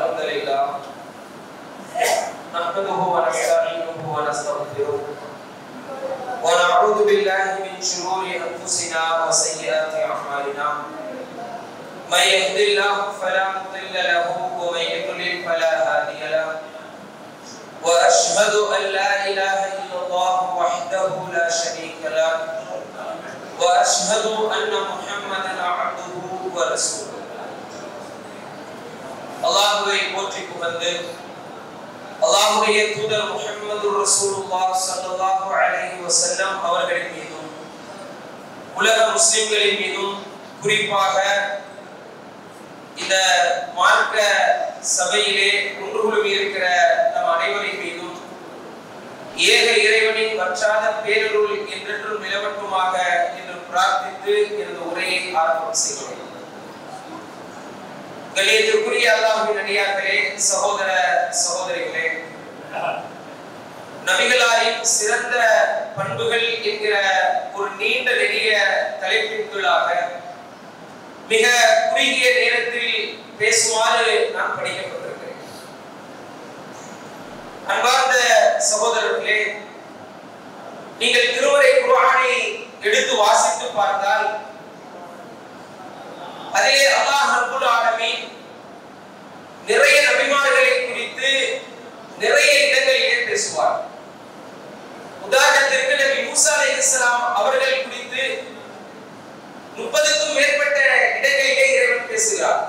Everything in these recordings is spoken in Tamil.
الحمد لله نحمده ونستعينه ونستغفره ونعوذ بالله من شرور انفسنا وسيئات اعمالنا من يهد الله فلا مضل له ومن يضلل فلا هادي له واشهد ان لا اله الا الله وحده لا شريك له واشهد ان محمدا عبده ورسوله அல்லாஹுவை போற்றி புகழ்ந்து அல்லாஹுடைய தூதர் முஹம்மது ரசூலுல்லாஹ் ஸல்லல்லாஹு அலைஹி வஸல்லம் அவர்களின் மீதும் உலக முஸ்லிம்களின் மீதும் குறிப்பாக இந்த மார்க்க சபையிலே ஒன்று குழுமி இருக்கிற நம் அனைவரின் மீதும் ஏக இறைவனின் வற்றாத பேரருள் என்றென்றும் நிலவட்டுமாக என்று பிரார்த்தித்து எனது உரையை ஆரம்பம் செய்கிறேன் கலியத்திற்குரிய அல்லாஹ்வின் அடியார்களே சகோதர சகோதரிகளே நபிகளாரின் சிறந்த பண்புகள் என்கிற ஒரு நீண்ட நெடிய தலைப்பின் கீழாக மிக குறுகிய நேரத்தில் பேசுமாறு நான் படிக்கப்பட்டிருக்கிறேன் அன்பார்ந்த சகோதரர்களே நீங்கள் திருவரை குர்ஆனை எடுத்து வாசித்து பார்த்தால் அதே அல்லாஹ் ரப்புல் ஆலமீன் நிறைய நபிமார்களை குறித்து நிறைய இடங்களிலே பேசுவார் உதாரணத்திற்கு நபி மூசா அலைஹிஸ்ஸலாம் அவர்கள் குறித்து முப்பதுக்கும் மேற்பட்ட இடங்களிலே இறைவன் பேசுகிறார்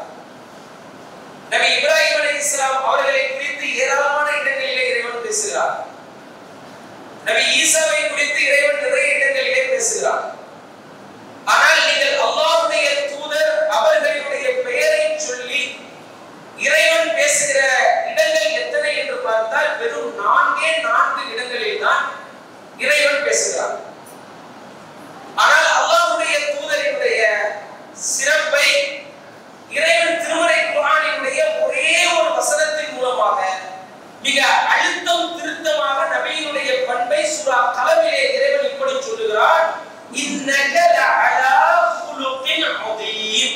நபி இப்ராஹிம் அலைஹிஸ்ஸலாம் அவர்களை குறித்து ஏராளமான இடங்களிலே இறைவன் பேசுகிறார் நபி ஈசாவை குறித்து இறைவன் நிறைய இடங்களிலே பேசுகிறார் ஆனால் நீங்கள் அல்லாஹ்வுடைய தூதர் அவர்களுடைய பெயரை சொல்லி இறைவன் பேசுகிற இடங்கள் எத்தனை என்று பார்த்தால் வெறும் நான்கே நான்கு இடங்களில் தான் இறைவன் பேசுகிறார் ஆனால் அல்லாஹ்வுடைய தூதரினுடைய சிறப்பை இறைவன் திருமறை குர்ஆனினுடைய ஒரே ஒரு வசனத்தின் மூலமாக மிக அழுத்தம் திருத்தமாக நபியினுடைய பண்பை சூரா கலவிலே இறைவன் இப்படி சொல்லுகிறார் இன்னக லஅலா குலுகின் அதீம்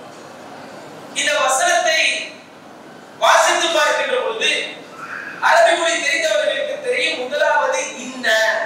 இந்த வசனத்தை வாசித்து பார்க்கின்ற பொழுது அரபி மொழி தெரிந்தவர்களுக்கு தெரியும் முதலாவது இன்ன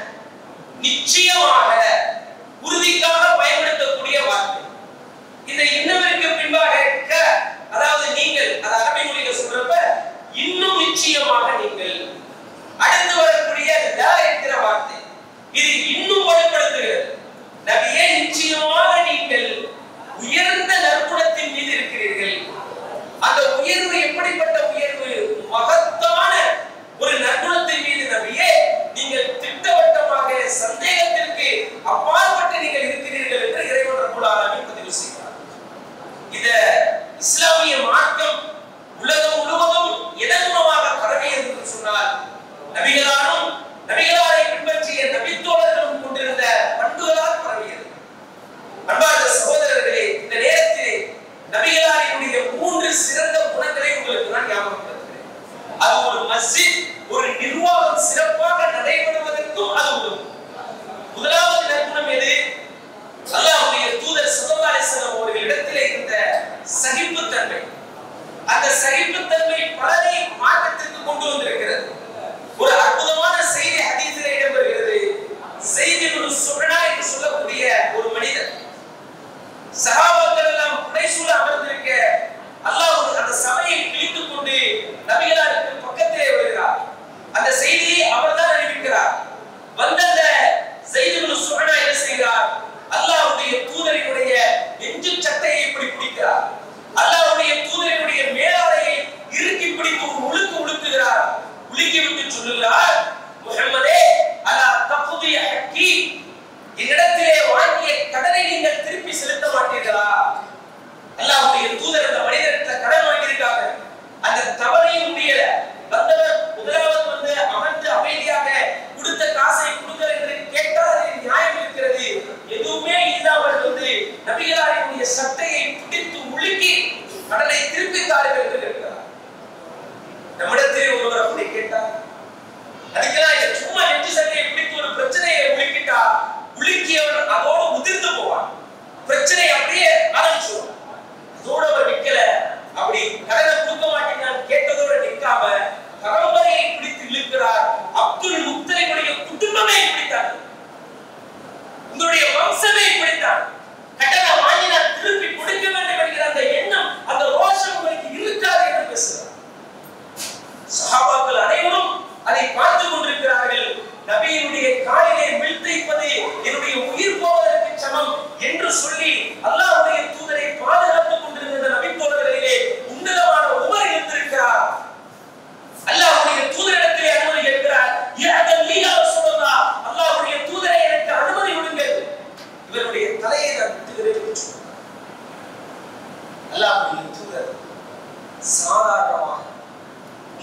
நிச்சயமாக உறுதிக்காக பயன்படுத்தக்கூடிய வார்த்தை இந்த இன்னவருக்கு பின்பாக க அதாவது நீங்கள் அது அரபி மொழியில சொல்றப்ப இன்னும் நிச்சயமாக நீங்கள் அடுத்து வரக்கூடிய ல என்கிற வார்த்தை இது இன்னும் வலுப்படுத்துகிறது நபியே நிச்சயமாக நீங்கள் உயர்ந்த நற்குணத்தின் மீது இருக்கிறீர்கள் அந்த உயர்வு எப்படிப்பட்ட உயர்வு மகத்தான ஒரு நற்குணத்தின் மீது நபியே நீங்கள் திட்டவட்டமாக சந்தேகத்திற்கு அப்பாற்பட்டு நீங்கள் இருக்கிறீர்கள் என்று இறைவன் ரப்புல் ஆலமீன் பதிவு செய்கிறார் இத இஸ்லாமிய மார்க்கம் உலகம் முழுவதும் எதன் மூலமாக பரவியது என்று சொன்னால் நபிகளாரும் நபிகளாரை பின்பற்றிய நபித்தோழர்களும் கொண்டிருந்த பண்புகளால் பரவியது அன்பார்ந்த சகோதரர்களே இந்த நேரத்தில் நபிகளாரினுடைய மூன்று சிறந்த குணங்களை உங்களுக்கு நான் ஞாபகப்படுத்துகிறேன் அது ஒரு மஸ்ஜித் ஒரு நிர்வாகம் சிறப்பாக நடைபெறுவதற்கும் அது உதவும் முதலாவது நற்குணம் எது அல்லாஹ்வுடைய தூதர் ஸல்லல்லாஹு அலைஹி வஸல்லம் அவர்களிடத்திலே இருந்த சகிப்புத்தன்மை அந்த சகிப்புத்தன்மை பலரை மாற்றத்திற்கு கொண்டு வந்திருக்கிறது ஒரு அற்புதமான செய்தி ஹதீஸிலே இடம்பெறுகிறது செய்தி ஒரு சுகனா என்று சொல்லக்கூடிய ஒரு மனிதர் சஹாபாக்கள் எல்லாம் புடைசூழ அமர்ந்திருக்க அல்லாஹ் அந்த சபையை கிழித்துக் கொண்டு நபிகளாருக்கு பக்கத்திலே வருகிறார் அந்த செய்தியை அவர்தான் அறிவிக்கிறார் வந்த அந்த செய்திகள் சுகனா என்ன செய்கிறார் அல்லாஹ்வுடைய தூதரினுடைய நெஞ்சு சட்டையை இப்படி பிடிக்கிறார் அல்லாஹ்வுடைய தூதரினுடைய மேலாடையை இறுக்கி பிடித்து ஒரு உழுக்கு உழுக்குகிறார் உலுக்கி விட்டு சொல்லுகிறார் முஹம்மதே அலா தகுதி ஹக்கி என்னிடத்திலே வாங்கிய கடனை நீங்கள் திருப்பி செலுத்த மாட்டீர்களா அல்லாஹ்வுடைய தூதர் அந்த மனிதர்கிட்ட கடன் வாங்கியிருக்காங்க அந்த தவறையும் முடியல வந்தவர் முதலாவது வந்து அமர்ந்து அமைதியாக கொடுத்த காசை கொடுங்கள் என்று கேட்டால் அதில் நியாயம் இருக்கிறது எதுவுமே இல்லாமல் வந்து நபிகளாரினுடைய சட்டையை பிடித்து உலுக்கி கடனை திருப்பி தாருங்கள் என்று கேட்கிறார் நம்மிடத்திலே ஒருவர் அப்படி கேட்டார்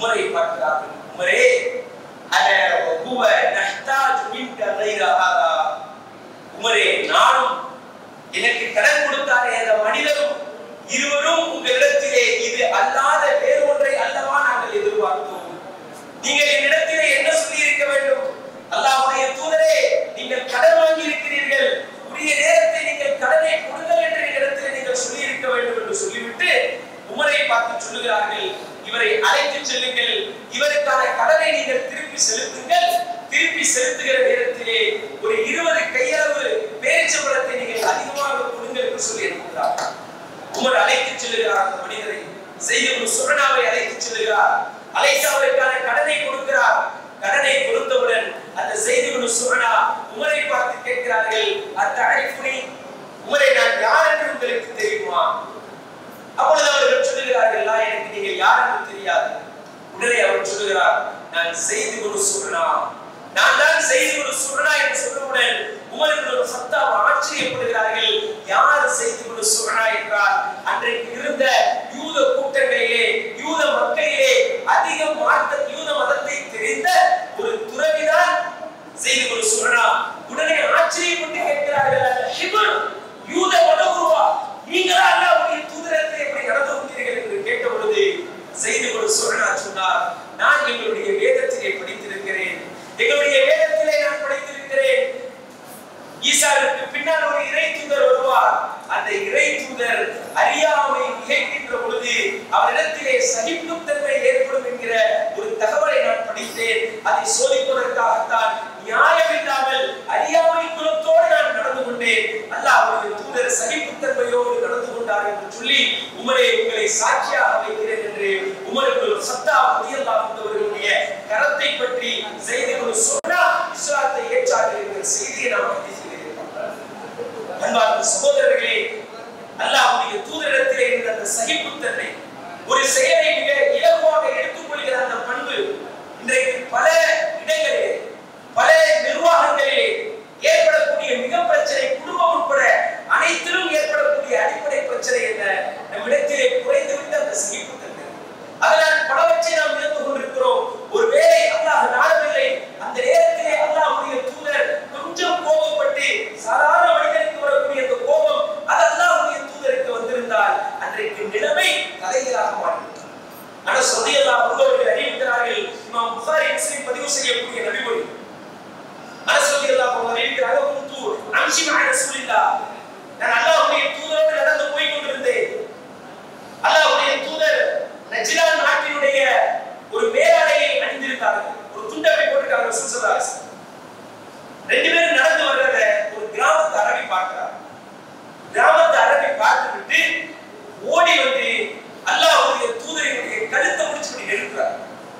உமரை பார்க்கிறார்கள் உமரே அன ஹுவ நஹ்தாஜ் மின்க கைர ஹாதா உமரே நானும் எனக்கு கடன் கொடுத்தாரே அந்த மனிதரும் இருவரும் உங்களிடத்திலே இது அல்லாத வேறு ஒன்றை அல்லவா நாங்கள் எதிர்பார்த்தோம் நீங்கள் என்னிடத்திலே என்ன சொல்லி இருக்க வேண்டும் அல்லாஹ்வுடைய தூதரே நீங்கள் கடன் வாங்கி இருக்கிறீர்கள் உரிய நேரத்தை நீங்கள் கடனை கொடுங்கள் என்று என்னிடத்திலே நீங்கள் சொல்லி இருக்க வேண்டும் என்று சொல்லிவிட்டு உமரை பார்த்து சொல்லுகிறார்கள் இவரை அழைத்து செல்லுங்கள் இவருக்கான கடனை நீங்கள் திருப்பி செலுத்துங்கள் திருப்பி செலுத்துகிற நேரத்திலே ஒரு இருபது கையளவு பேரிச்சம்பழத்தை நீங்கள் அதிகமாக கொடுங்கள் என்று சொல்லி இருக்கிறார் உமர் அழைத்து செல்லுகிறார் அந்த மனிதரை செய்யும் சுரணாவை அழைத்து செல்லுகிறார் அழைத்து அவருக்கான கடனை கொடுக்கிறார் கடனை கொடுத்தவுடன் அந்த செய்தி சுரணா உமரை பார்த்து கேட்கிறார்கள் அந்த அழைப்புனி உமரை நான் யார் என்று உங்களுக்கு தெரியுமா அப்பொழுது அவர்கள் சொல்லுகிறார்கள் "லா, எனக்கு நீங்கள் யார் என்று தெரியாது உடனே அவர் சொல்லுகிறார் நான் செய்தி குரு சுரணா நான் தான் செய்தி குரு சுரணா என்று சொன்னவுடன் உமருக்கு ஒரு சத்தாம் ஆச்சரியப்படுகிறார்கள் யார் செய்தி குரு சுரணா என்றால் அன்றைக்கு இருந்த யூத கூட்டங்களிலே யூத மக்களிலே அதிக மார்க்க யூத மதத்தை தெரிந்த ஒரு துறவிதான் செய்தி குரு சுரணா உடனே ஆச்சரியப்பட்டு கேட்கிறார்கள் "அந்த ஹிபர் யூத மதகுருவா நீங்களா அல்லாஹ்வுடைய தூதரத்தை எப்படி நடந்து கொண்டீர்கள் என்று கேட்ட பொழுது செய்தி கொடு சுரணா சொன்னார் நான் எங்களுடைய வேதத்திலே படித்திருக்கிறேன் எங்களுடைய வேதத்திலே நான் படித்திருக்கிறேன் ஈசாவுக்கு பின்னால் ஒரு இறை தூதர் வருவார் அந்த இறை தூதர் அறியாமை நிகழ்கின்ற பொழுது அவரிடத்திலே சகிப்புத்தன்மை ஏற்படும் என்கிற ஒரு தகவலை நான் படித்தேன் அதை சோதிப்பதற்காகத்தான் நியாயமில்லாமல் அறியாமை குலத்தோடு நான் நடந்து கொண்டேன் அல்லாஹ்வுடைய தூதர் சகிப்புத்தன்மையோடு நடந்து கொண்டார் என்று சொல்லி உமரே உங்களை சாட்சியாக வைக்கிறேன் என்று உமருக்கு ஒரு சத்தா ரலியல்லாஹு அன்ஹுவர்களுடைய கரத்தை பற்றி செய்தி ஒரு சொன்னா இஸ்லாத்தை ஏற்றார்கள் என்கிற செய்தியை நாம் பேசுகிறேன் அன்பார்ந்த சகோதரர்களே அல்லாஹ்வுடைய தூதரிடத்திலே இருந்த அந்த சகிப்புத்தன்மை ஒரு செயலை மிக இலகுவாக எடுத்துக்கொள்கிற அந்த பண்பு இன்றைக்கு பல இடங்களிலே பல நிர்வாகங்களிலே ஏற்படக்கூடிய மிக பிரச்சனை குடும்பம் உட்பட அனைத்திலும் ஏற்படக்கூடிய அடிப்படை பிரச்சனை என்ன நம்மிடத்திலே குறைந்துவிட்ட அந்த சகிப்புத்தன்மை அதனால் பலவற்றை நாம் இழந்து கொண்டிருக்கிறோம் ஒருவேளை அல்லாஹ் நாடவில்லை அந்த நேரத்திலே அல்லாஹ்வுடைய தூதர் கொஞ்சம் கோபப்பட்டு சாதாரண மனிதனுக்கு வரக்கூடிய அந்த கோபம் அது அல்லாஹ்வுடைய தூதருக்கு வந்திருந்தால் அன்றைக்கு நிலைமை தலைகீழாக மாறிவிட்டது ஆனால் சதியல்லாஹ் உள்ளவர்கள் அறிவிக்கிறார்கள் இமாம் புகாரி முஸ்லிம் பதிவு செய்யக்கூடிய நபிமொழி அனஸ் ரலியல்லாஹு அன்ஹு அறிவிக்கிறார்கள் குந்து அம்ஷி மஅ ரசூலில்லாஹ் நான் அல்லாஹ்வுடைய தூதரோடு நடந்து போய் கொண்டிருந்தேன் அல்லாஹ்வுடைய தூதர் நஜ்ரான் நாட்டினுடைய ஒரு மேலாடையை அணிந்திருந்தார்கள் ஒரு துண்டை போட்டிருக்காங்க ரசூல் ஸல்லல்லாஹு அலைஹி வஸல்லம். ரெண்டு பேரும் நடந்து வர்றத ஒரு கிராமத்து அரபி பார்க்கிறார் கிராமத்து அரபி பார்த்து விட்டு ஓடி வந்து அல்லாஹ்வுடைய தூதரினுடைய கழுத்தை முடிச்சு இப்படி நெருக்கிறார்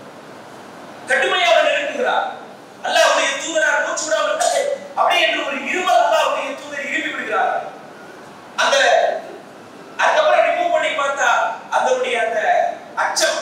கடுமையாக நெருக்குகிறார் அல்லாஹ்வுடைய தூதரார் மூச்சு விடாமல் அப்படியே என்று ஒரு இருமல் அல்லாஹ்வுடைய தூதர் இரும்பி விடுகிறார் அந்த அதுக்கப்புறம் ரிமூவ் பண்ணி பார்த்தா அதனுடைய அந்த அச்சம்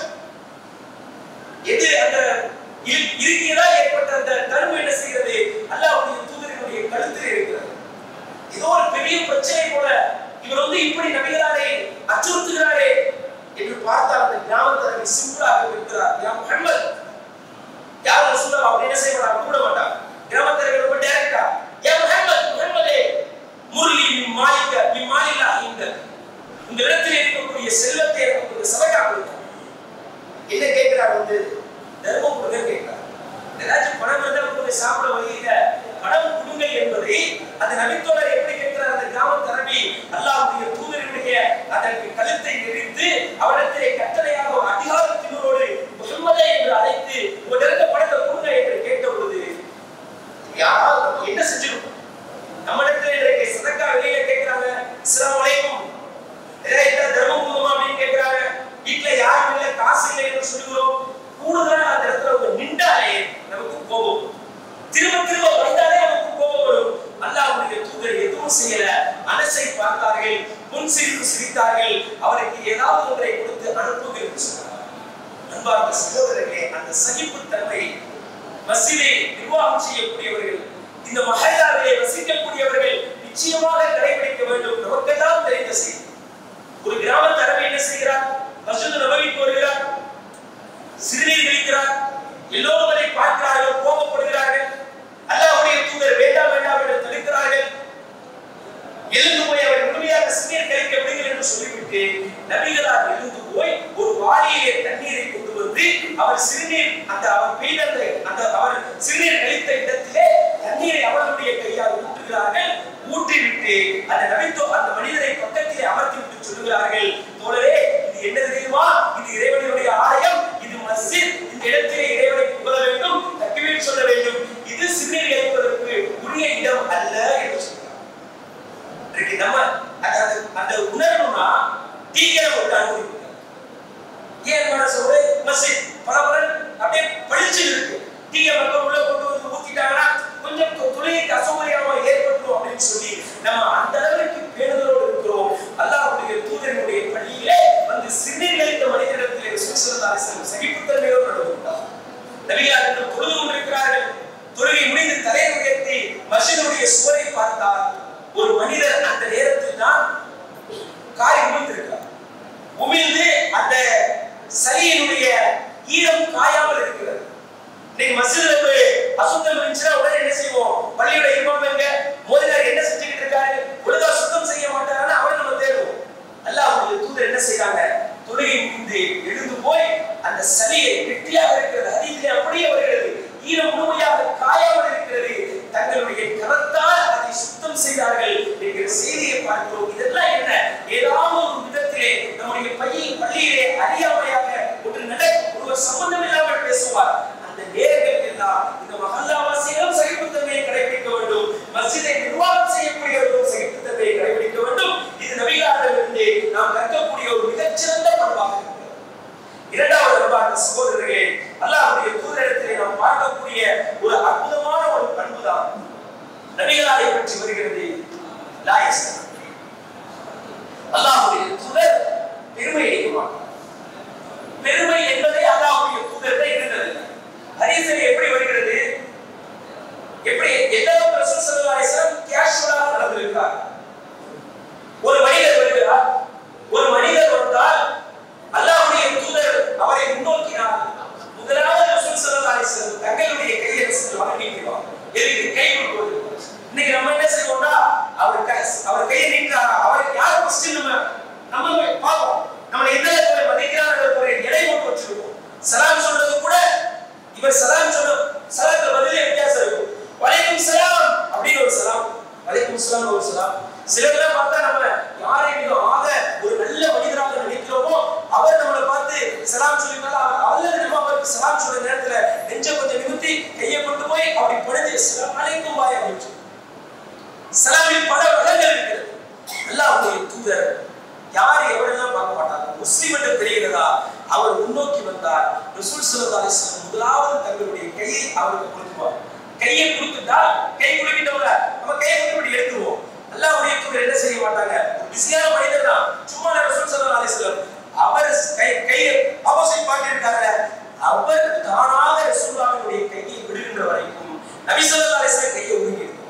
எது அந்த இரு- இறுக்கியதால் ஏற்பட்ட அந்த தருவு என்ன செய்கிறது அல்லாஹ்வுடைய தூதரினுடைய கழுத்தில் இருக்கிறது ஏதோ ஒரு பெரிய பிரச்சனை போல இவர் வந்து இப்படி நபிகளாரை அச்சுறுத்துகிறாரே என்று பார்த்தால் அந்த கிராமத்தில் சிம்பிளாக இருக்கிறார் யா முஹம்மத் யார் ரசூலா அப்படி என்ன செய்ய மாட்டாங்க கூட மாட்டாங்க கிராமத்தில் ரொம்ப டைரக்டா யா முஹம்மத் முஹம்மதே முர்லி மின் மாலிக மின் மாலில்லா இந்த இந்த இடத்தில் இருக்கக்கூடிய செல்வத்தை எனக்கு கொஞ்சம் சபையா கொடுங்க என்ன கேட்கிறார் வந்து தர்மம் கொடுங்க கேட்கிறார் ஏதாச்சும் பணம் இருந்தால் கொஞ்சம் சாப்பிட வழி இல்ல பணம் கொடுங்க என்பதை அந்த நபித்தோழர் எப்படி கேட்கிறார் அந்த கிராம தரவி அல்லாஹ்வுடைய தூதரினுடைய அதற்கு கழுத்தை நெறித்து அவரிடத்திலே கட்டளையாக ஒரு அதிகாரத்தினரோடு முகம்மதே என்று அழைத்து ஒரு இருந்த பணத்தை கொடுங்க என்று கேட்ட பொழுது யாராவது நம்ம என்ன செஞ்சிருக்கோம் நம்ம இடத்துல இன்றைக்கு சதக்கா வெளியில கேட்கிறாங்க அஸ்ஸலாமு அலைக்கும் ஏதாவது இந்த தர்மம் கொடுமா அப்படின்னு கேட்கிறாங்க வீட்டுல யாரும் இல்ல காசு இல்லை என்று சொல்லுகிறோம் கூடுதலா அந்த இடத்துல ஒரு நின்றாலே நமக்கு கோபம் வரும். திரும்ப திரும்ப வந்தாலே நமக்கு கோபம் வரும் அல்லாஹ்வுடைய தூதர் எதுவும் செய்யல மனசை பார்த்தார்கள் முன் சிரிப்பு சிரித்தார்கள் அவருக்கு ஏதாவது ஒன்றை கொடுத்து அனுப்புங்கள் என்று சொன்னார் அன்பார்ந்த சகோதரர்களே அந்த சகிப்புத்தன்மை மஸ்ஜிதை நிர்வாகம் செய்யக்கூடியவர்கள் இந்த மஹல்லாவிலே வசிக்கக்கூடியவர்கள் நிச்சயமாக கடைபிடிக்க வேண்டும் நமக்கெல்லாம் தெரிந்த செய்தி ஒரு கிராமத்து அரபி என்ன செய்கிறார் மஸ்ஜித் நபவிக்கு வருகிறார் சிறுநீர் கழிக்கிறார் எல்லோரும் அதை பார்க்கிறார்கள் கோபப்படுகிறார்கள் அல்லாஹ்வுடைய தூதர் வேண்டாம் வேண்டாம் என்று தடுக்கிறார்கள் எழுந்து போய் அவர் முழுமையாக சிறுநீர் கழிக்க விடுங்கள் என்று சொல்லிவிட்டு நபிகளார் எழுந்து போய் ஒரு வாளியிலே தண்ணீரை கொண்டு வந்து அவர் சிறுநீர் அந்த அவர் பெய்த அந்த அந்த அவர் சிறுநீர் கழித்த இடத்திலே தண்ணீரை அவர்களுடைய கையால் ஊற்றுகிறார்கள் ஊற்றிவிட்டு அந்த நபித்தோ அந்த மனிதரை பக்கத்திலே அமர்த்தி விட்டு சொல்லுகிறார்கள் தோழரே இது என்ன தெரியுமா இது இறைவனுடைய ஆலயம் இது மஸ்ஜித் இந்த இடத்திலே இறைவனை புகழ வேண்டும் தக்பீர் சொல்ல வேண்டும் இது சிறுநீர் கழிப்பதற்கு உரிய இடம் அல்ல என்று சொல்கிறார் இன்றைக்கு நம்ம அந்த அந்த- அந்த உணரணும்னா தீக்கிரம் ஒரு அனுமதி ஏன் மனசு ஒரு மஸ்ஜித் பரபரன் அப்படியே பளிச்சு இருக்கு தீய மக்கள் உள்ள கொண்டு வந்து ஊத்திட்டாங்கன்னா கொஞ்சம் து- துணைக்கு அசௌகரியமா ஏற்பட்டுரும் அப்படின்னு சொல்லி நம்ம அந்த அளவுக்கு பேணுதலோடு இருக்கிறோம் அல்லாஹ்வுடைய தூதரினுடைய பள்ளியிலே வந்து சிறுநீர் கழித்த மனிதனிடத்திலே சுவிசரதாசன் சகிப்புத்தன்மையோடு நடந்து கொண்டார் நபிகளார்கள் தொழுது கொண்டிருக்கிறார்கள் தொழுகை முடிந்து தலையை உயர்த்தி மஸ்ஜிதுடைய சுவரை பார்த்தார் ஒரு மனிதர் அந்த நேரத்தில் தான் காய் உமிழ்ந்திருக்கிறார் உமிழ்ந்து அந்த சளியினுடைய ஈரம் காயாமல் இருக்கிறது இன்னைக்கு மஸ்ஜிதுல ஒரு அசுத்தம் இருந்துச்சுன்னா உடனே என்ன செய்வோம் பள்ளியோட இமாம் எங்க மோதினார் என்ன செஞ்சுக்கிட்டு இருக்காரு ஒழுங்கா சுத்தம் செய்ய மாட்டாருன்னு அவரை நம்ம தேடுவோம் அல்லாஹ்வுடைய தூதர் என்ன செய்றாங்க தொழுகை முடிந்து எழுந்து போய் அந்த சளியை கெட்டியாக இருக்கிறது அதிலே அப்படியே வருகிறது ஈரம் முழுமையாக காயாமல் இருக்கிறது தங்களுடைய கரத்தால் அதை சுத்தம் செய்தார்கள் என்கிற செய்தியை பார்க்கிறோம் இதெல்லாம் என்ன ஏதாவது ஒரு விதத்திலே நம்முடைய பையில் பள்ளியிலே அறியாமையாக ஒரு நட ஒருவர் சம்பந்தம் இல்லாமல் பேசுவார் அந்த நேரங்கள் எல்லாம் இந்த மகல்லாவாசிகளும் சகிப்புத்தன்மையை கடைபிடிக்க வேண்டும் மஸ்ஜிதை நிர்வாகம் செய்யக்கூடியவர்களும் சகிப்புத்தன்மையை கடைபிடிக்க வேண்டும் இது நபிகாரிலிருந்து நாம் கற்கக்கூடிய ஒரு மிகச்சிறந்த பண்பாக இருக்கிறது இரண்டாவது அன்பார்ந்த சகோதரர்களே அல்லாஹ்வுடைய தூதரிடத்திலே நாம் பார்க்கக்கூடிய ஒரு அற்புதமான ஒரு பண்பு தான் நபிகளாரை பற்றி வருகிறது லாயஸ் அல்லாஹ்வுடைய தூதர் பெருமை அடிக்க மாட்டார் பெருமை என்பதை அல்லாஹ்வுடைய தூதரிடம் இருந்ததில்லை ஹதீஸில் எப்படி வருகிறது எப்படி எல்லா ரசூல் ஸல்லல்லாஹு அலைஹி வஸல்லம் கேஷுவலாக நடந்திருக்கார் ஒரு மனிதர் வருகிறார் ஒரு மனிதர் வந்தால் அல்லாஹ்வுடைய தூதர் அவரை முன்னோக்கினார் முதலாவது ரசூல் ஸல்லல்லாஹு அலைஹி வஸல்லம் தங்களுடைய கையை ரசூலுல்லாஹ் நீட்டுவார் எதுக்கு கை கொடுப்பது இன்னைக்கு நம்ம என்ன செய்வோம்னா அவர் கை அவர் கையை நீட்டுறாரா அவர் யார் ஃபர்ஸ்ட் நம்ம நம்ம போய் பார்ப்போம் நம்ம எந்த அளவுக்கு மதிக்கிறார்கள் ஒரு எடை போட்டு வச்சிருக்கோம் சலாம் சொல்றது கூட இவர் சலாம் சொல்ல சலாத்துல பதிலே வித்தியாசம் இருக்கும் வலைக்கும் சலாம் அப்படின்னு ஒரு சலாம் வலைக்கும் சலாம் ஒரு சலாம் சிலர்லாம் பார்த்தா நம்ம யாரை மிக ஆக ஒரு நல்ல மனிதராக நினைக்கிறோமோ அவர் நம்மளை பார்த்து சலாம் சொல்லினாலும் அவர் அல்லது நம்ம அவருக்கு சலாம் சொல்ற நேரத்துல நெஞ்ச கொஞ்சம் நிமித்தி கையை கொண்டு போய் அப்படி பணிஞ்சு சலாம் அலைக்கும் பாய் அப்படின்னு சொல்லி. சலாமில் பல வகைகள் இருக்கிறது அல்லாஹ்வுடைய தூதர் யார் எவரெல்லாம் பார்க்க மாட்டாங்க முஸ்லிம் என்று தெரிகிறதா அவர் முன்னோக்கி வந்தார் ரசூல் ஸல்லல்லாஹு அலைஹி வஸல்லம் முதலாவது தங்களுடைய கையை அவருக்கு கொடுத்துவார் கையை கொடுத்துட்டா கை குலுக்கிட்டவங்க நம்ம கையை கொடுத்து இப்படி எடுத்துருவோம் அல்லாஹ்வுடைய தூதர் என்ன செய்ய மாட்டாங்க ஒரு பிஸியான மனிதர் தான் சும்மா ரசூல் ஸல்லல்லாஹு அலைஹி வஸல்லம் அவர் கை கையை ஆப்போசிட் பார்ட்டி இருக்காங்க அவர் தானாக ரசூலுல்லாஹ்வுடைய கையை விடுகின்ற வரைக்கும் நபி ஸல்லல்லாஹு அலைஹி வஸல்லம் கையை உருகி எடுத்துவார்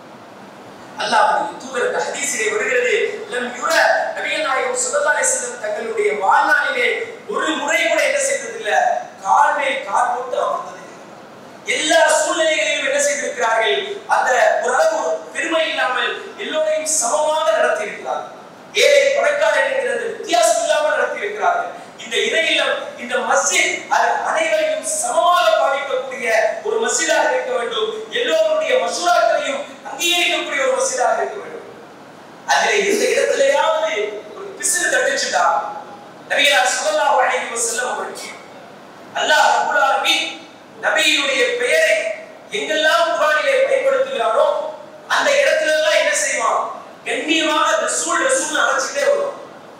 அல்லாஹ்வுடைய தூதருக்கு ஹதீஸிலே வருகிறது லம் யுர நபிகள் நாயகம் ஸல்லல்லாஹு அலைஹி வஸல்லம் தங்களுடைய வாழ்நாளிலே ஒரு முறை கூட என்ன செய்ததில்ல கால் மேல் கால் போட்டு அமர்ந்தது எல்லா சூழ்நிலைகளிலும் என்ன செய்திருக்கிறார்கள் அந்த ஓரளவு ஒரு பெருமை இல்லாமல் எல்லோரையும் சமமாக நடத்தி இருக்கிறார்கள் ஏழை பணக்காரர் என்கிற அந்த வித்தியாசம் இல்லாமல் நடத்தி இருக்கிறார்கள் இந்த இறையிலம் இந்த மஸ்ஜித் அது அனைவரையும் சமமாக பாதிக்கக்கூடிய ஒரு மஸ்ஜிதாக இருக்க வேண்டும் எல்லோருடைய மசூராக்களையும் அங்கீகரிக்கக்கூடிய ஒரு மஸ்ஜிதாக இருக்க வேண்டும் அதிலே எந்த இடத்திலேயாவது ஒரு பிசிறு தட்டுச்சுட்டா நபிகளார் ஸல்லல்லாஹு அலைஹி வஸல்லம் அவர்கள் அல்லாஹ் ரப்பல் ஆலமீன் நபியினுடைய பெயரை எங்கெல்லாம் குர்ஆனிலே பயன்படுத்துகிறாரோ அந்த இடத்துல எல்லாம் என்ன செய்வான் கண்ணியமாக ரசூல் ரசூல் அழைச்சிட்டே வரும்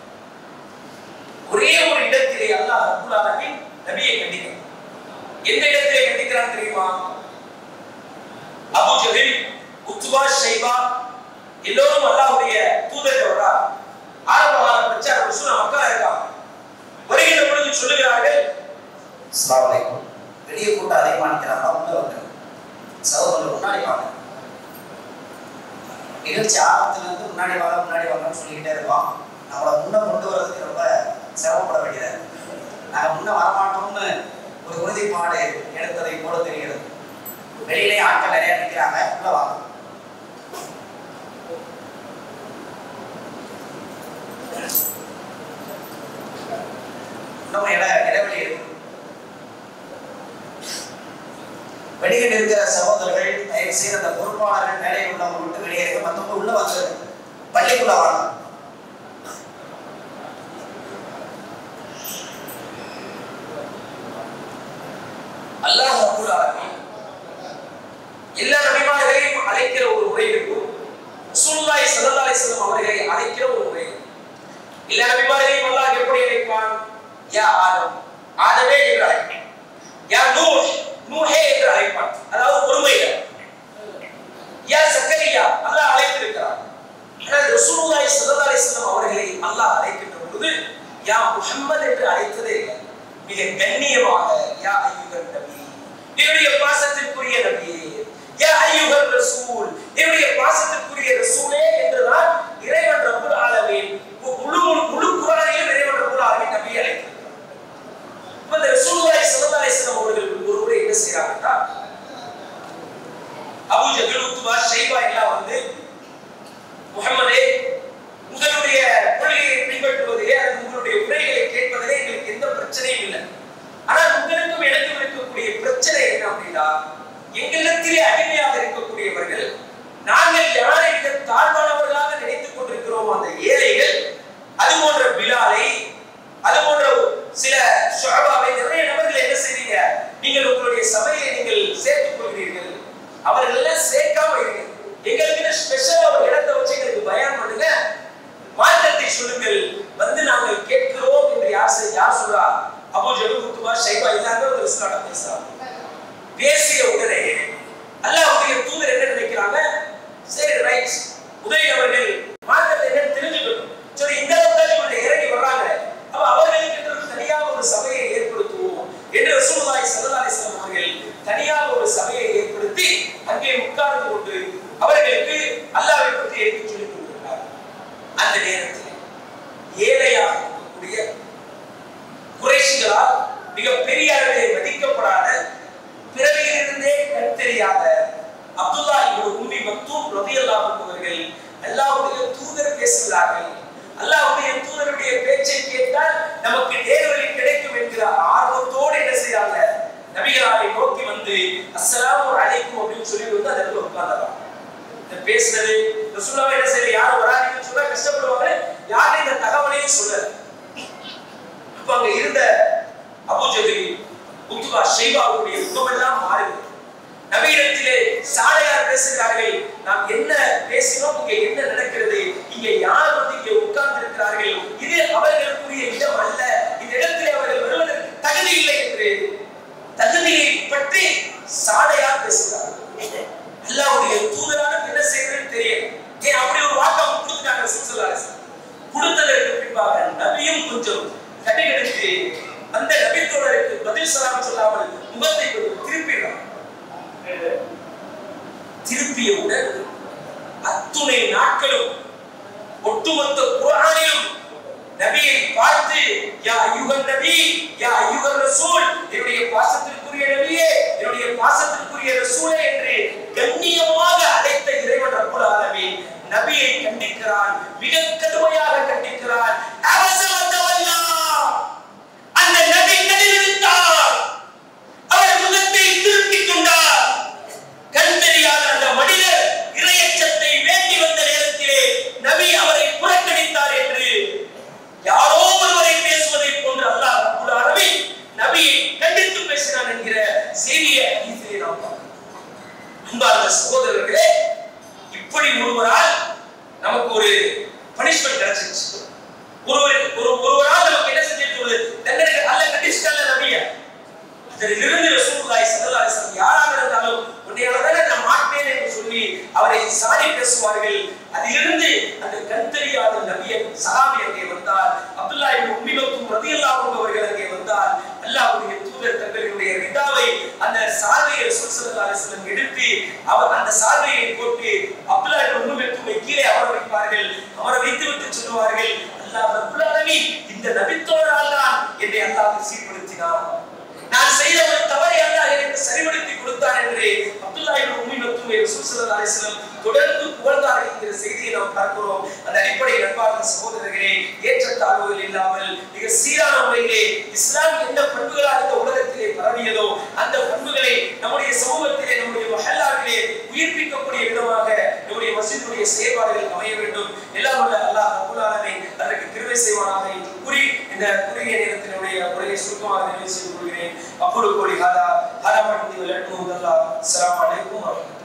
ஒரே ஒரு இடத்திலே அல்லாஹ் ரப்பல் ஆலமீன் நபியை கண்டிக்கிறான் எந்த இடத்திலே கண்டிக்கிறான் தெரியுமா அபூ ஜஹல் உத்பா ஷைபா எல்லோரும் அல்லாஹ்வுடைய தூதர்கள் வரா ஆரம்ப கால பிரச்சார ரசூல் மக்கா இருக்காங்க வருகின்ற பொழுது சொல்லுகிறார்கள் அஸ்ஸலாமு அலைக்கும் வெளியே கூட்டம் அதிகமாக நிற்கிறாங்க உள்ள வந்து சகோதரர்கள் முன்னாடி வாங்க நிகழ்ச்சி ஆரம்பத்துல இருந்து முன்னாடி வாங்க முன்னாடி வாங்கன்னு சொல்லிக்கிட்டே இருக்கோம் நம்மளை முன்ன கொண்டு வர்றதுக்கு ரொம்ப சிரமப்பட வேண்டியதா இருக்கு நாங்கள் முன்ன வரமாட்டோம்னு ஒரு உறுதிப்பாடு எடுத்ததை போல தெரிகிறது வெளியிலே ஆட்கள் நிறைய நிற்கிறாங்க உள்ள வாங்க இன்னும் இட இடைவெளி இருக்கு வெளியில் இருக்கிற சகோதரர்கள் தயவு செய்து அந்த பொறுப்பாளர்கள் மேலே உள்ளவங்க விட்டு வெளியே இருக்க மற்றவங்க உள்ள வந்து பள்ளிக்குள்ள வாங்க அல்லாஹ் ரப்பல் ஆலமீன் எல்லா நபிமார்களையும் அழைக்கிற ஒரு முறை இருக்கும் ரசூலுல்லாஹி ஸல்லல்லாஹு அலைஹி வஸல்லம் அவர்களை அழைக்கிற ஒரு முறை இருக்கும். எல்லா நபிமார்களையும் அல்லாஹ் எப்படி அழைப்பான் யா ஆதம் ஆதமே என்று அழைப்பான் யா நூஹ் நூஹே என்று அழைப்பான் அதாவது பொறுமையில யா சக்கரியா அல்லாஹ் அழைத்திருக்கிறான் ஆனால் ரசூலுல்லாஹி ஸல்லல்லாஹு அலைஹி வஸல்லம் அவர்களை அல்லாஹ் அழைக்கின்ற பொழுது யா முஹம்மது என்று அழைத்ததே இல்லை மிக கண்ணியமாக யா ஐயுகன் நபி என்னுடைய பாசத்திற்குரிய நபியே யா ஐயுகன் ரசூல் என்னுடைய பாசத்திற்குரிய ரசூலே என்றுதான் இறைவன் ரப்புல் ஆலமீன் மு- முழு முழு குரானையும் இறைவன் ரப்புல் ஆலமீன் நபியை அழைத்திருக்கிறார் இப்ப இந்த ரசூலுல்லாஹி ஸல்லல்லாஹு அலைஹி வஸல்லம் அவர்கள் ஒரு முறை என்ன செய்யறாங்கன்னா அபூ ஜஹல் உத்பா ஷைபா எல்லாம் வந்து முஹம்மதே உங்களுடைய கொள்கையை பின்பற்றுவதிலே அல்லது உங்களுடைய உரைகளை கேட்பதிலே எங்களுக்கு எந்த பிரச்சனையும் இல்லை ஆனால் உங்களுக்கும் எனக்கும் இருக்கக்கூடிய பிரச்சனை என்ன அப்படின்னா எங்களிடத்திலே அடிமையாக இருக்கக்கூடியவர்கள் நாங்கள் யாரை மிக தாழ்வானவர்களாக நினைத்துக் கொண்டிருக்கிறோம் அந்த ஏழைகள் அது போன்ற பிலாலை அது போன்ற சில ஷுஅபாவை நிறைய நபர்கள் என்ன செய்றீங்க நீங்கள் உங்களுடைய சபையை நீங்கள் சேர்த்துக் கொள்கிறீர்கள் அவர்கள் எல்லாம் சேர்க்காம இருங்க எங்களுக்கு ஸ்பெஷலா ஒரு இடத்தை வச்சு எங்களுக்கு பயான் பண்ணுங்க மார்க்கத்தை சொல்லுங்கள் வந்து நாங்கள் கேட்கிறோம் என்று யார் செய்- யார் சொல்றா அபூ ஜஹல் குத்துபா ஷைபா எல்லாருமே ஒரு இஸ்லாட்ட பேசுறாங்க பேசிய உடனே அல்லாஹ்வுடைய தூதர் என்ன நினைக்கிறாங்க சரி ரைட் உதவி அவர்கள் மார்க்கத்தை என்ன தெரிஞ்சுக்கணும் சரி இந்த அளவுக்கு இவங்க இறங்கி வர்றாங்க அப்ப அவர்களுக்கு என்று தனியாக ஒரு சபையை ஏற்படுத்துவோம் என்று ரசூலுல்லாஹி ஸல்லல்லாஹு அலைஹி வஸல்லம் அவர்கள் தனியாக ஒரு சபையை ஏற்படுத்தி அங்கே உட்கார்ந்து கொண்டு அவர்களுக்கு அல்லாஹ்வை பற்றி எடுத்துச் சொல்லிக் கொண்டிருக்கிறார் அந்த நேரத்தில் ஏழையாக இருக்கக்கூடிய குறைஷிகளால் மிக பெரிய அளவில் மதிக்கப்படாத பிறவியிலிருந்தே கண் தெரியாத அப்துல்லா இப்னு உம்மி மக்தூம் ரலியல்லாஹு அன்ஹு அவர்கள் அல்லாஹ்வுடைய தூதர் பேசுகிறார்கள் அல்லாஹ்வுடைய தூதருடைய பேச்சை கேட்டால் நமக்கு நேர்வழி கிடைக்கும் என்கிற ஆர்வத்தோடு என்ன செய்றாங்க நபிகளாரை நோக்கி வந்து அஸ்ஸலாமு அலைக்கும் அப்படின்னு சொல்லி வந்து அந்த இடத்துல உட்கார்ந்தாங்க இந்த பேசுனது ரசூலுல்லாஹ் என்ன செய்யல யாரும் வராதீங்கன்னு சொன்னா கஷ்டப்படுவாங்க யாரும் இந்த தகவலையும் சொல்லல அப்ப அங்க இருந்த அபூஜஹல் உத்பா ஷைபாவுடைய முகமெல்லாம் மாறுது நபியிடத்திலே சாலையார் பேசுகிறார்கள் நாம் என்ன பேசினோம் இங்க என்ன நடக்கிறது இங்க யார் வந்து இங்கே உட்கார்ந்து இருக்கிறார்கள் இது அவர்களுக்குரிய இடம் அல்ல இந்த இடத்திலே அவர்கள் வருவதற்கு தகுதி இல்லை என்று தகுதியை பற்றி சாலையார் பேசுகிறார்கள் அல்லாஹ்வுடைய தூதரான என்ன செய்யறதுன்னு தெரியும் ஏன் அப்படி ஒரு வாக்கம் கொடுத்துட்டாங்க ரசூலுல்லாஹி கொடுத்ததற்கு பின்பாக நபியும் கொஞ்சம் கடிகெடுத்து அந்த நபித்தோழருக்கு பதில் சலாம் சொல்லாமல் முகத்தை கொஞ்சம் திருப்பிடுறான் திருப்பியவுடன் அத்துணை நாட்களும் ஒட்டுமொத்த குர்ஆனிலும் நபியை பார்த்து யா அய்யுகன் நபி யா அய்யுகன் ரசூல் என்னுடைய பாசத்திற்குரிய நபியே என்னுடைய பாசத்திற்குரிய ரசூலே என்று கண்ணியமாக அழைத்த இறைவன் ரப்புல் ஆலமீன் நபியை கண்டிக்கிறான் மிக கடுமையாக கண்டிக்கிறான் அவசரத்தவல்லா அந்த நபி கடிவித்தார் அவர் முகத்தை திருப்பிக் கொண்டார் கண் தெரியாத அந்த மனிதர் இரையச்சத்தை வேண்டி வந்த நேரத்திலே நபி அவரை புறக்கணித்தார் என்று யாரோ ஒருவரை பேசுவதை போன்று அல்லாஹ் ரப்பல் ஆலமீன் நபியை கண்டித்து பேசினான் என்கிற செய்தியை ஹதீஸிலே நாம் பார்க்கிறோம் அன்பார்ந்த சகோதரர்களே இப்படி ஒருவரால் நமக்கு ஒரு பனிஷ்மெண்ட் கிடைச்சிருச்சு ஒருவர் ஒரு ஒருவரால் நமக்கு என்ன செஞ்சிருக்கிறது தண்டனை அல்ல கண்டிச்சுட்டால நபிய அதிலிருந்து ரசூலுல்லாஹி ஸல்லல்லாஹு அலைஹி வஸல்லம் யாராக இருந்தாலும் உன்னையால தானே நான் மாட்டேன் என்று சொல்லி அவரை சாடி பேசுவார்கள் அதிலிருந்து அந்த கண் தெரியாத நபியை சஹாபி அங்கே வந்தார் அப்துல்லா இப்னு உம்மி மக்தூம் ரலியல்லாஹு அன்ஹு அவர்கள் அங்கே வந்தார் அல்லாஹ்வுடைய தூதர் தங்களுடைய ரிதாவை அந்த சார்வையை ரசூல் ஸல்லல்லாஹு அலைஹி வஸல்லம் எடுத்து அவர் அந்த சார்வையை போட்டு அப்துல்லா இப்னு உம்மி மக்தூமை கீழே அமர வைப்பார்கள் அமர வைத்து விட்டு சொல்லுவார்கள் அல்லாஹ் ரப்பல் ஆலமீன் இந்த நபித்தோழரால் தான் என்னை அல்லாஹ் சீர்படுத்தினார் நான் செய்த ஸல்லல்லாஹு அலைஹி வஸல்லம் தொடர்ந்து புகழ்ந்தார்கள் என்கிற செய்தியை நாம் பார்க்கிறோம் அந்த அடிப்படையில் அன்பார்ந்த சகோதரர்களே ஏற்றத்தாழ்வுகள் இல்லாமல் மிக சீரான முறையிலே இஸ்லாம் எந்த பண்புகளால் இந்த உலகத்திலே பரவியதோ அந்த பண்புகளை நம்முடைய சமூகத்திலே நம்முடைய மஹல்லாவிலே உயிர்ப்பிக்கக்கூடிய விதமாக நம்முடைய மஸ்ஜிதுடைய செயல்பாடுகள் அமைய வேண்டும் எல்லாம் வல்ல அல்லாஹ் ரப்பல் ஆலமீன் அதற்கு கிருபை செய்வானாக என்று கூறி இந்த குறுகிய நேரத்தினுடைய உரையை சுருக்கமாக நிறைவு செய்து கொள்கிறேன் அப்பொழுது கோடி ஹாதா ஹரமண்டி விளட்டும் அல்லாஹ் அஸ்ஸலாமு அலைக்கும் வரஹ்மத்துல்லாஹி